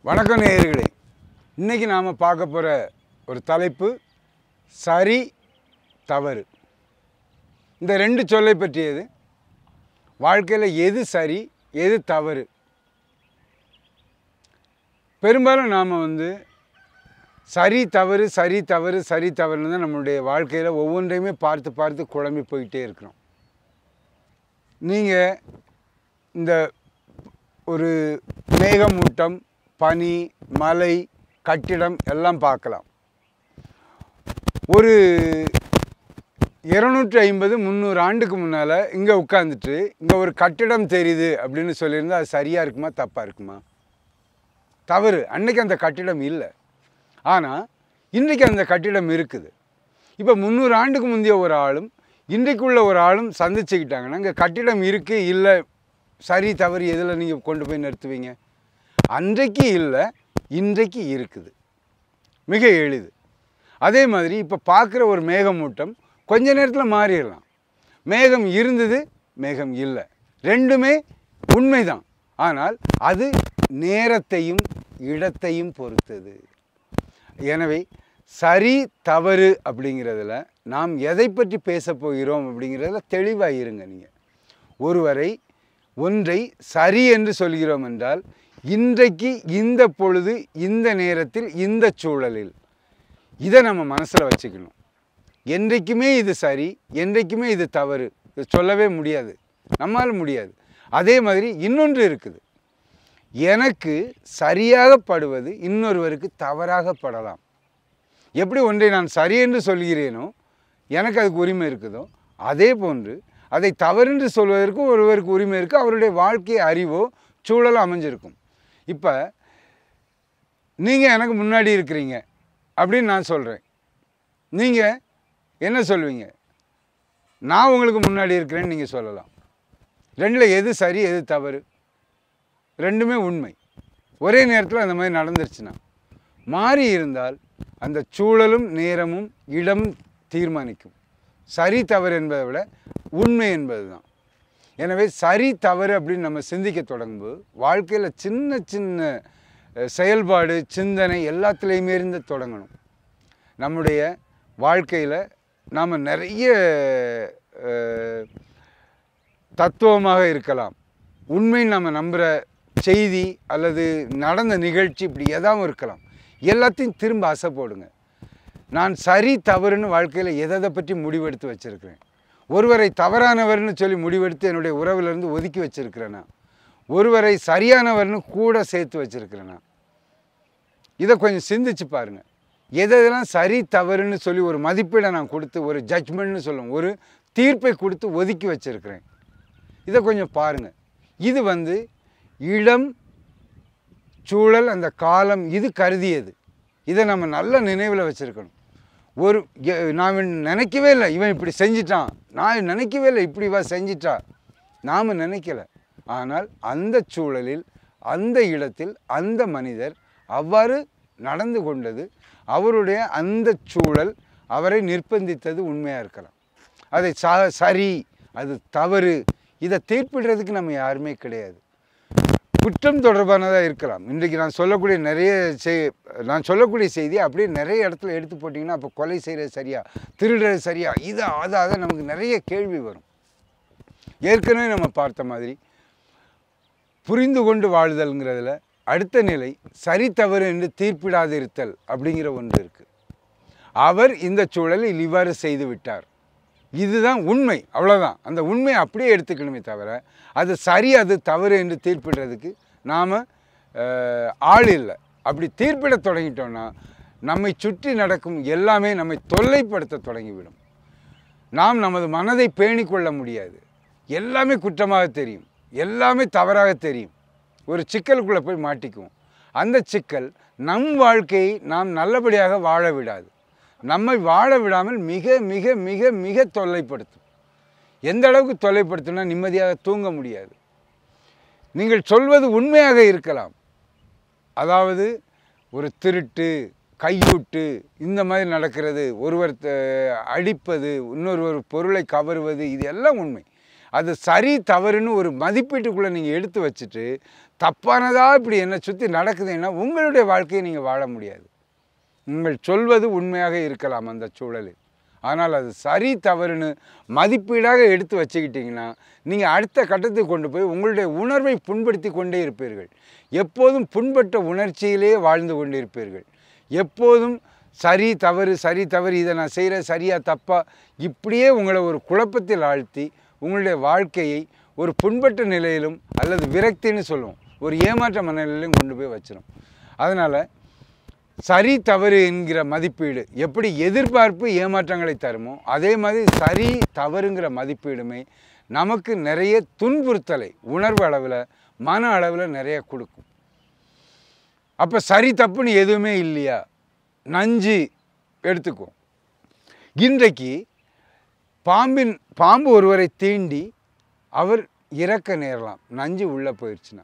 வணக்கம் நேயர்களே இன்னைக்கு நாம் பார்க்க போகிற ஒரு தலைப்பு சரி தவறு இந்த ரெண்டு சொல்லை பற்றியது வாழ்க்கையில் எது சரி எது தவறு பெரும்பாலும் நாம் வந்து சரி தவறு சரி தவறு சரி தவறுன்னு தான் நம்மளுடைய வாழ்க்கையில் ஒவ்வொன்றையுமே பார்த்து பார்த்து குழம்பி போயிட்டே இருக்கிறோம் நீங்கள் இந்த ஒரு மேகமூட்டம் பனி மலை கட்டிடம் எல்லாம் பார்க்கலாம் ஒரு இருநூற்றி ஐம்பது முந்நூறு ஆண்டுக்கு முன்னால் இங்கே உட்காந்துட்டு இங்கே ஒரு கட்டிடம் தெரியுது அப்படின்னு சொல்லியிருந்தா அது சரியாக இருக்குமா தப்பாக இருக்குமா தவறு அன்னைக்கு அந்த கட்டிடம் இல்லை ஆனால் இன்றைக்கு அந்த கட்டிடம் இருக்குது இப்போ முந்நூறு ஆண்டுக்கு முந்தைய ஒரு ஆளும் இன்றைக்குள்ள ஒரு ஆளும் சந்திச்சுக்கிட்டாங்கன்னா இங்கே கட்டிடம் இருக்குது இல்லை சரி தவறு எதில் நீங்கள் கொண்டு போய் நிறுத்துவீங்க அன்றைக்கு இல்லை இன்றைக்கு இருக்குது மிக எளிது அதே மாதிரி இப்போ பார்க்குற ஒரு மேகமூட்டம் கொஞ்ச நேரத்தில் மாறிடலாம் மேகம் இருந்தது மேகம் இல்லை ரெண்டுமே உண்மைதான் ஆனால் அது நேரத்தையும் இடத்தையும் பொறுத்தது எனவே சரி தவறு அப்படிங்கிறதுல நாம் எதை பற்றி பேசப் போகிறோம் அப்படிங்கிறதுல தெளிவாக இருங்க நீங்கள் ஒருவரை ஒன்றை சரி என்று சொல்கிறோம் என்றால் இன்றைக்கு இந்த பொழுது இந்த நேரத்தில் இந்த சூழலில் இதை நம்ம மனசில் வச்சுக்கணும் என்றைக்குமே இது சரி என்றைக்குமே இது தவறு இது சொல்லவே முடியாது நம்மால் முடியாது அதே மாதிரி இன்னொன்று இருக்குது எனக்கு சரியாக படுவது இன்னொருவருக்கு தவறாக படலாம் எப்படி ஒன்றை நான் சரி என்று சொல்கிறேனோ எனக்கு அதுக்கு உரிமை இருக்குதோ அதே போன்று அதை தவறென்று சொல்வதற்கும் ஒருவருக்கு உரிமை இருக்குது அவருடைய வாழ்க்கை அறிவோ சூழலோ அமைஞ்சிருக்கும் இப்போ நீங்கள் எனக்கு முன்னாடி இருக்கிறீங்க அப்படின்னு நான் சொல்கிறேன் நீங்கள் என்ன சொல்வீங்க நான் உங்களுக்கு முன்னாடி இருக்கிறேன்னு நீங்கள் சொல்லலாம் ரெண்டில் எது சரி எது தவறு ரெண்டுமே உண்மை ஒரே நேரத்தில் அந்த மாதிரி நடந்துருச்சுன்னா மாறி இருந்தால் அந்த சூழலும் நேரமும் இடமும் தீர்மானிக்கும் சரி தவறு என்பதை விட உண்மை என்பது தான் எனவே சரி தவறு அப்படின்னு நம்ம சிந்திக்க தொடங்கும்போது வாழ்க்கையில் சின்ன சின்ன அஹ், செயல்பாடு சிந்தனை எல்லாத்துலேயுமே இருந்து தொடங்கணும் நம்முடைய வாழ்க்கையில் நாம் நிறைய அஹ், தத்துவமாக இருக்கலாம் உண்மை நம்ம நம்புகிற செய்தி அல்லது நடந்த நிகழ்ச்சி இப்படி எதாவது இருக்கலாம் எல்லாத்தையும் திரும்ப அசை போடுங்க நான் சரி தவறுன்னு வாழ்க்கையில் எதை எதை பற்றி முடிவெடுத்து வச்சுருக்கிறேன் ஒருவரை தவறானவர்னு சொல்லி முடிவெடுத்து என்னுடைய உறவிலிருந்து ஒதுக்கி வச்சிருக்கிறேனா ஒருவரை சரியானவர்னு கூட சேர்த்து வச்சிருக்கிறேனா இதை கொஞ்சம் சிந்திச்சு பாருங்கள் எதெல்லாம் சரி தவறுன்னு சொல்லி ஒரு மதிப்பீடை நான் கொடுத்து ஒரு ஜட்ஜ்மெண்ட்னு சொல்லுவோம் ஒரு தீர்ப்பை கொடுத்து ஒதுக்கி வச்சிருக்கிறேன் இதை கொஞ்சம் பாருங்கள் இது வந்து இடம் சூழல் அந்த காலம் இது கருதியது இதை நம்ம நல்ல நினைவில் வச்சுருக்கணும் ஒரு எ- நான் இவன் நினைக்கவே இல்லை இவன் இப்படி செஞ்சிட்டான் நான் நினைக்கவே இல்லை இப்படி வா செஞ்சிட்டா நாம் நினைக்கல ஆனால் அந்த சூழலில் அந்த இடத்தில் அந்த மனிதர் அவ்வாறு நடந்து கொண்டது அவருடைய அந்த சூழல் அவரை நிர்பந்தித்தது உண்மையாக இருக்கலாம் அதை ச சரி அது தவறு இதை தீர்ப்பிடுறதுக்கு நம்ம யாருமே கிடையாது குற்றம் தொடர்பானதாக இருக்கலாம் இன்றைக்கு நான் சொல்லக்கூடிய நிறைய செய் நான் சொல்லக்கூடிய செய்தி அப்படியே நிறைய இடத்துல எடுத்து போட்டிங்கன்னா அப்போ கொலை செய்கிறது சரியா திருடுறது சரியா இது அது அதை நமக்கு நிறைய கேள்வி வரும் ஏற்கனவே நம்ம பார்த்த மாதிரி புரிந்து கொண்டு வாழ்தல்ங்கிறதுல அடுத்த நிலை சரி தவறு என்று தீர்ப்பிடாது இருத்தல் அப்படிங்கிற ஒன்று இருக்குது அவர் இந்த சூழலில் இவ்வாறு செய்து விட்டார் இதுதான் உண்மை அவ்வளோதான் அந்த உண்மையை அப்படியே எடுத்துக்கணுமே தவிர அது சரி அது தவறு என்று தீர்ப்பிடுறதுக்கு நாம் ஆள் இல்லை அப்படி தீர்ப்பிட தொடங்கிட்டோம்னா நம்மை சுற்றி நடக்கும் எல்லாமே நம்மை தொல்லைப்படுத்த தொடங்கிவிடும் நாம் நமது மனதை பேணிக் கொள்ள முடியாது எல்லாமே குற்றமாக தெரியும் எல்லாமே தவறாக தெரியும் ஒரு சிக்கலுக்குள்ளே போய் மாட்டிக்குவோம் அந்த சிக்கல் நம் வாழ்க்கையை நாம் நல்லபடியாக வாழ விடாது நம்மை வாழ விடாமல் மிக மிக மிக மிக தொல்லைப்படுத்தும் எந்த அளவுக்கு தொல்லைப்படுத்தும்னா நிம்மதியாக தூங்க முடியாது நீங்கள் சொல்வது உண்மையாக இருக்கலாம் அதாவது ஒரு திருட்டு கையூட்டு இந்த மாதிரி நடக்கிறது ஒருவர் த- அடிப்பது இன்னொருவர் பொருளை கவருவது இது எல்லாம் உண்மை அது சரி தவறுன்னு ஒரு மதிப்பீட்டுக்குள்ளே நீங்கள் எடுத்து வச்சுட்டு தப்பானதாக இப்படி என்னை சுற்றி நடக்குதுன்னா உங்களுடைய வாழ்க்கையை நீங்கள் வாழ முடியாது நீங்கள் சொல்வது உண்மையாக இருக்கலாம் அந்த சூழலில் ஆனால் அது சரி தவறுன்னு மதிப்பீடாக எடுத்து வச்சுக்கிட்டிங்கன்னா நீங்கள் அடுத்த கட்டத்துக்கு கொண்டு போய் உங்களுடைய உணர்வை புண்படுத்தி கொண்டே இருப்பீர்கள் எப்போதும் புண்பட்ட உணர்ச்சியிலே வாழ்ந்து கொண்டிருப்பீர்கள் எப்போதும் சரி தவறு சரி தவறு இதை நான் செய்கிறேன் சரியா தப்பா இப்படியே உங்களை ஒரு குழப்பத்தில் ஆழ்த்தி உங்களுடைய வாழ்க்கையை ஒரு புண்பட்ட நிலையிலும் அல்லது விரக்தின்னு சொல்லுவோம் ஒரு ஏமாற்ற மனநிலையிலும் கொண்டு போய் வச்சிடும் அதனால் சரி தவறு என்கிற மதிப்பீடு எப்படி எதிர்பார்ப்பு ஏமாற்றங்களை தருமோ அதே மாதிரி சரி தவறுங்கிற மதிப்பீடுமே நமக்கு நிறைய துன்புறுத்தலை உணர்வு அளவில் மன அளவில் நிறைய கொடுக்கும் அப்போ சரி தப்புன்னு எதுவுமே இல்லையா நஞ்சு எடுத்துக்குவோம் இன்றைக்கு பாம்பின் பாம்பு ஒருவரை தீண்டி அவர் இறக்க நேரலாம் நஞ்சு உள்ளே போயிடுச்சுன்னா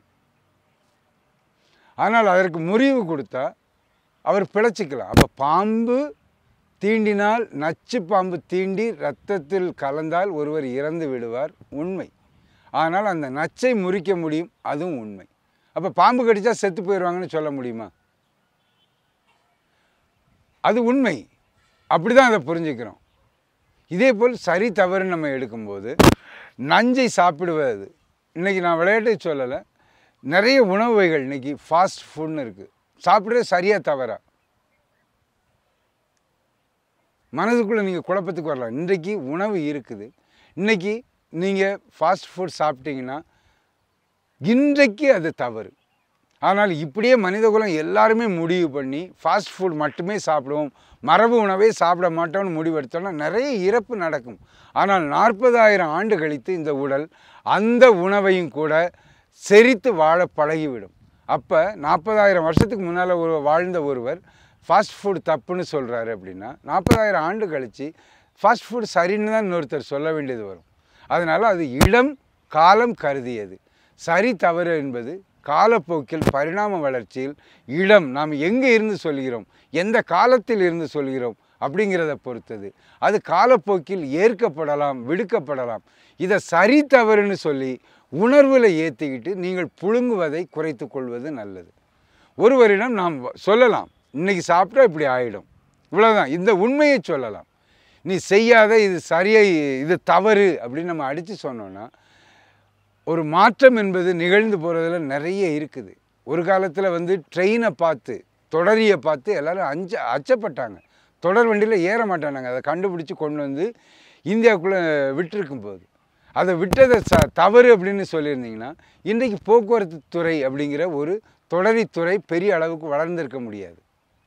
ஆனால் அதற்கு முறிவு கொடுத்தா அவர் பிழைச்சிக்கலாம் அப்போ பாம்பு தீண்டினால் நச்சு பாம்பு தீண்டி இரத்தத்தில் கலந்தால் ஒருவர் இறந்து விடுவார் உண்மை ஆனால் அந்த நச்சை முறிக்க முடியும் அதுவும் உண்மை அப்போ பாம்பு கடிச்சா செத்து போயிடுவாங்கன்னு சொல்ல முடியுமா அது உண்மை அப்படி தான் அதை புரிஞ்சுக்கிறோம் இதே போல் சரி தவறு நம்ம எடுக்கும்போது நஞ்சை சாப்பிடுவது இன்றைக்கி நான் விளையாட்டை சொல்லலை நிறைய உணவு வகைகள் இன்றைக்கி ஃபாஸ்ட் ஃபுட்னு இருக்குது சாப்பிட்றது சரியா தவறா மனதுக்குள்ளே நீங்கள் குழப்பத்துக்கு வரலாம் இன்றைக்கி உணவு இருக்குது இன்றைக்கி நீங்கள் ஃபாஸ்ட் ஃபுட் சாப்பிட்டீங்கன்னா இன்றைக்கு அது தவறு ஆனால் இப்படியே மனிதகுலம் எல்லாருமே முடிவு பண்ணி ஃபாஸ்ட் ஃபுட் மட்டுமே சாப்பிடுவோம் மரபு உணவே சாப்பிட மாட்டோம்னு முடிவெடுத்தோம்னா நிறைய இறப்பு நடக்கும் ஆனால் நாற்பதாயிரம் ஆண்டு கழித்து இந்த உடல் அந்த உணவையும் கூட செரித்து வாழ பழகிவிடும் அப்போ நாற்பதாயிரம் வருஷத்துக்கு முன்னால் ஒரு வாழ்ந்த ஒருவர் ஃபாஸ்ட் ஃபுட் தப்புன்னு சொல்கிறாரு அப்படின்னா நாற்பதாயிரம் ஆண்டு கழித்து ஃபாஸ்ட் ஃபுட் சரின்னு தான் இன்னொருத்தர் சொல்ல வேண்டியது வரும் அதனால் அது இடம் காலம் கருதியது சரி தவறு என்பது காலப்போக்கில் பரிணாம வளர்ச்சியில் இடம் நாம் எங்கே இருந்து சொல்கிறோம் எந்த காலத்தில் இருந்து சொல்கிறோம் அப்படிங்கிறத பொறுத்தது அது காலப்போக்கில் ஏற்கப்படலாம் விடுக்கப்படலாம் இதை சரி தவறுன்னு சொல்லி உணர்வில் ஏற்றிக்கிட்டு நீங்கள் புழுங்குவதை குறைத்து கொள்வது நல்லது ஒருவரிடம் நாம் சொல்லலாம் இன்னைக்கு சாப்பிட்டா இப்படி ஆகிடும் இவ்வளோதான் இந்த உண்மையை சொல்லலாம் நீ செய்யாத இது சரியா இது தவறு அப்படின்னு நம்ம அடித்து சொன்னோன்னா ஒரு மாற்றம் என்பது நிகழ்ந்து போகிறதுல நிறைய இருக்குது ஒரு காலத்தில் வந்து ட்ரெயினை பார்த்து தொடரியை பார்த்து எல்லாரும் அஞ்ச அச்சப்பட்டாங்க தொடர் வண்டியில் ஏற மாட்டானாங்க அதை கண்டுபிடிச்சி கொண்டு வந்து இந்தியாவுக்குள்ளே விட்டுருக்கும் போது அதை விட்டதை ச தவறு அப்படின்னு சொல்லியிருந்தீங்கன்னா இன்றைக்கு போக்குவரத்து துறை அப்படிங்கிற ஒரு தொடரித்துறை பெரிய அளவுக்கு வளர்ந்திருக்க முடியாது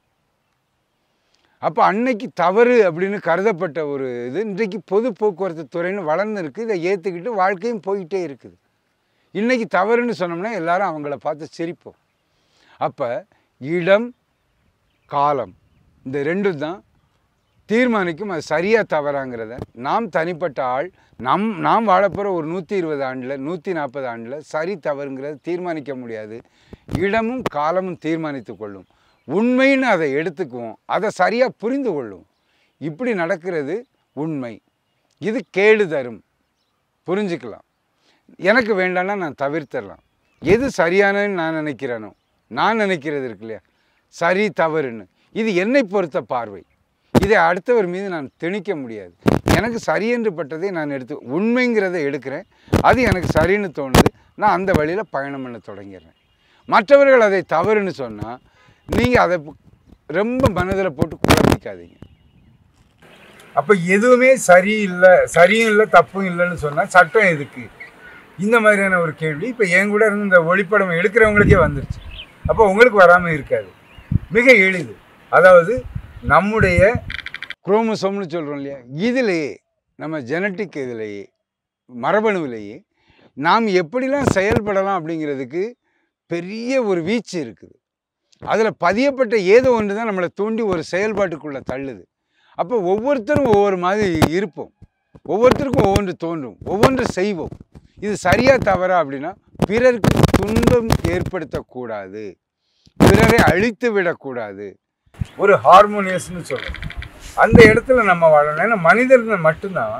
அப்போ அன்னைக்கு தவறு அப்படின்னு கருதப்பட்ட ஒரு இது இன்றைக்கு பொது போக்குவரத்து துறைன்னு வளர்ந்துருக்கு இதை ஏற்றுக்கிட்டு வாழ்க்கையும் போயிட்டே இருக்குது இன்றைக்கி தவறுன்னு சொன்னோம்னா எல்லாரும் அவங்கள பார்த்து சிரிப்போம் அப்போ இடம் காலம் இந்த ரெண்டும் தான் தீர்மானிக்கும் அது சரியா தவறாங்கிறத நாம் தனிப்பட்ட ஆள் நம் நாம் வாழப்போகிற ஒரு நூற்றி இருபது ஆண்டில் நூற்றி நாற்பது ஆண்டில் சரி தவறுங்கிறத தீர்மானிக்க முடியாது இடமும் காலமும் தீர்மானித்து கொள்ளும் உண்மைன்னு அதை எடுத்துக்குவோம் அதை சரியாக புரிந்து கொள்ளும் இப்படி நடக்கிறது உண்மை இது கேடு தரும் புரிஞ்சுக்கலாம் எனக்கு வேண்டாம்னா நான் தவிர்த்திடலாம் எது சரியானன்னு நான் நினைக்கிறேனோ நான் நினைக்கிறது இருக்கு இல்லையா சரி தவறுன்னு இது என்னை பொறுத்த பார்வை இதை அடுத்தவர் மீது நான் திணிக்க முடியாது எனக்கு சரி என்று பட்டதை நான் எடுத்து உண்மைங்கிறத எடுக்கிறேன் அது எனக்கு சரின்னு தோணுது நான் அந்த வழியில் பயணம் பண்ண தொடங்கிடுறேன் மற்றவர்கள் அதை தவறுன்னு சொன்னால் நீங்கள் அதை ரொம்ப மனதில் போட்டு குழப்பிக்காதீங்க அப்போ எதுவுமே சரி இல்லை சரியும் இல்லை தப்பும் இல்லைன்னு சொன்னால் சட்டம் எதுக்கு இந்த மாதிரியான ஒரு கேள்வி இப்போ என் கூட இருந்து இந்த ஒளிப்படம் எடுக்கிறவங்களுக்கே வந்துருச்சு அப்போ உங்களுக்கு வராமல் இருக்காது மிக எளிது அதாவது நம்முடைய குரோமோசோம்னு சொல்கிறோம் இல்லையா இதிலேயே நம்ம ஜெனட்டிக் இதிலேயே மரபணுவிலேயே நாம் எப்படிலாம் செயல்படலாம் அப்படிங்கிறதுக்கு பெரிய ஒரு வீச்சு இருக்குது அதில் பதியப்பட்ட ஏதோ ஒன்று தான் நம்மளை தூண்டி ஒரு செயல்பாட்டுக்குள்ளே தள்ளுது அப்போ ஒவ்வொருத்தரும் ஒவ்வொரு மாதிரி இருப்போம் ஒவ்வொருத்தருக்கும் ஒவ்வொன்று தோன்றும் ஒவ்வொன்று செய்வோம் இது சரியா தவறா அப்படின்னா பிறருக்கு துன்பம் ஏற்படுத்தக்கூடாது பிறரை அழித்து விடக்கூடாது ஒரு ஹார்மோனியஸ்னு சொல்லுவோம் அந்த இடத்துல நம்ம வாழணும் ஏன்னா மனிதர்கள் மட்டும்தான்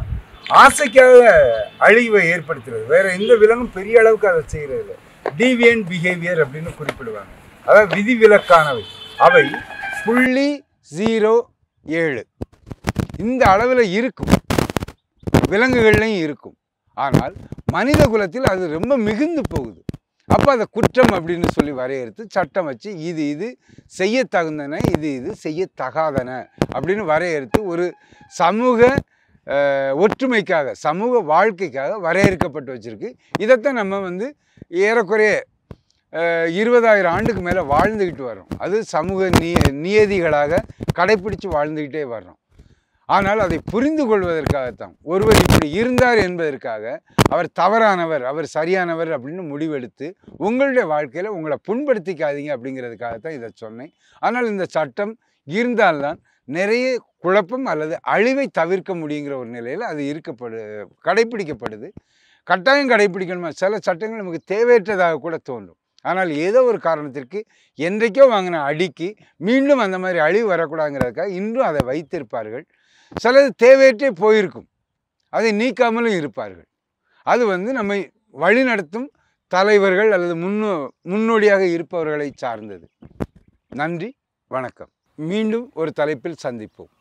ஆசைக்காக அழிவை ஏற்படுத்துறது வேற எந்த விலங்கும் பெரிய அளவுக்கு அதை செய்யறது இல்லை டீவியன் பிஹேவியர் அப்படின்னு குறிப்பிடுவாங்க அதாவது விதிவிலக்கானவை அவை புள்ளி ஜீரோ ஏழு இந்த அளவில் இருக்கும் விலங்குகள்லையும் இருக்கும் ஆனால் மனித குலத்தில் அது ரொம்ப மிகுந்து போகுது அப்போ அதை குற்றம் அப்படின்னு சொல்லி வரையறுத்து சட்டம் வச்சு இது இது செய்ய தகுந்தன இது இது செய்ய தகாதன அப்படின்னு வரையறுத்து ஒரு சமூக அஹ், ஒற்றுமைக்காக சமூக வாழ்க்கைக்காக வரையறுக்கப்பட்டு வச்சிருக்கு இதைத்தான் நம்ம வந்து ஏறக்குறைய அஹ், இருபதாயிரம் ஆண்டுக்கு மேலே வாழ்ந்துக்கிட்டு வர்றோம் அது சமூக நிய நியதிகளாக கடைப்பிடிச்சு வாழ்ந்துக்கிட்டே வர்றோம் ஆனால் அதை புரிந்து கொள்வதற்காகத்தான் ஒருவர் இப்படி இருந்தார் என்பதற்காக அவர் தவறானவர் அவர் சரியானவர் அப்படின்னு முடிவெடுத்து உங்களுடைய வாழ்க்கையில் உங்களை புண்படுத்திக்காதீங்க அப்படிங்கிறதுக்காகத்தான் இதை சொன்னேன் ஆனால் இந்த சட்டம் இருந்தால்தான் நிறைய குழப்பம் அல்லது அழிவை தவிர்க்க முடியுங்கிற ஒரு நிலையில் அது இருக்கப்படு கடைப்பிடிக்கப்படுது கட்டாயம் கடைப்பிடிக்கணுமா சில சட்டங்கள் நமக்கு தேவையற்றதாக கூட தோன்றும் ஆனால் ஏதோ ஒரு காரணத்திற்கு என்றைக்கோ வாங்கின அடிக்கு மீண்டும் அந்த மாதிரி அழிவு வரக்கூடாதுங்கிறதுக்காக இன்றும் அதை வைத்திருப்பார்கள் சிலது தேவையற்றே போயிருக்கும் அதை நீக்காமலும் இருப்பார்கள் அது வந்து நம்மை வழிநடத்தும் தலைவர்கள் அல்லது முன்னோ முன்னோடியாக இருப்பவர்களை சார்ந்தது நன்றி வணக்கம் மீண்டும் ஒரு தலைப்பில் சந்திப்போம்